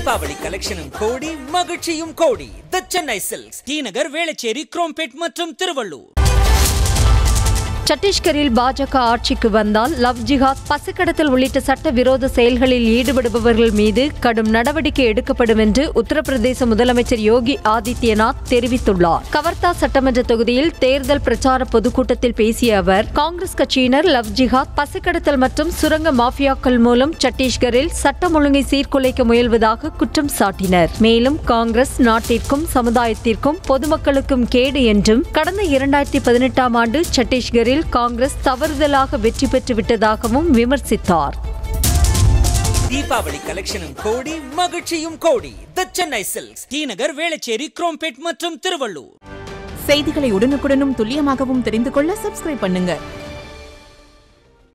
தீபாவளி கலெக்ஷனும் கோடி மகிழ்ச்சியும் கோடி the Chennai silks T Nagar Velachery Chromepet மற்றும் திருவள்ளூர் சத்தீஸ்கரில் பாஜக ஆட்சிக்கு வந்தால் லவ் ஜிஹாத் பசுக்கடத்தல் உள்ளிட்ட சட்டவிரோத செயல்களில் ஈடுபடுபவர்கள் மீது கடும் நடவடிக்கை எடுக்கப்படும் என்று உத்தரப்பிரதேச முதலமைச்சர் யோகி ஆதித்யநாத் தெரிவித்துள்ளார் கவர்த்தா சட்டமன்ற தொகுதியில் தேர்தல் பிரச்சார பொதுக்கூட்டத்தில் பேசிய அவர் காங்கிரஸ் கட்சியினர் லவ் ஜிஹாத் பசுக்கடத்தல் மற்றும் சுரங்க மாஃபியாக்கள் மூலம் சத்தீஸ்கரில் சட்டம் ஒழுங்கை சீர்குலைக்க முயல்வதாக குற்றம் சாட்டினர் மேலும் காங்கிரஸ் நாட்டிற்கும் சமுதாயத்திற்கும் பொதுமக்களுக்கும் கேடு என்றும் கடந்த இரண்டாயிரத்தி பதினெட்டாம் ஆண்டு சத்தீஸ்கரில் காங்கிரஸ் தவறுதலாக வெற்றி பெற்று விட்டதாகவும் விமர்சித்தார் தீபாவளி கலெக்ஷனும் கோடி மகிழ்ச்சியும் கோடி the Chennai silks T Nagar Velachery Chromepet மற்றும் திருவள்ளூர் செய்திகளை உடனுக்குடனும் துல்லியமாகவும் தெரிந்து கொள்ள சப்ஸ்கிரைப் பண்ணுங்க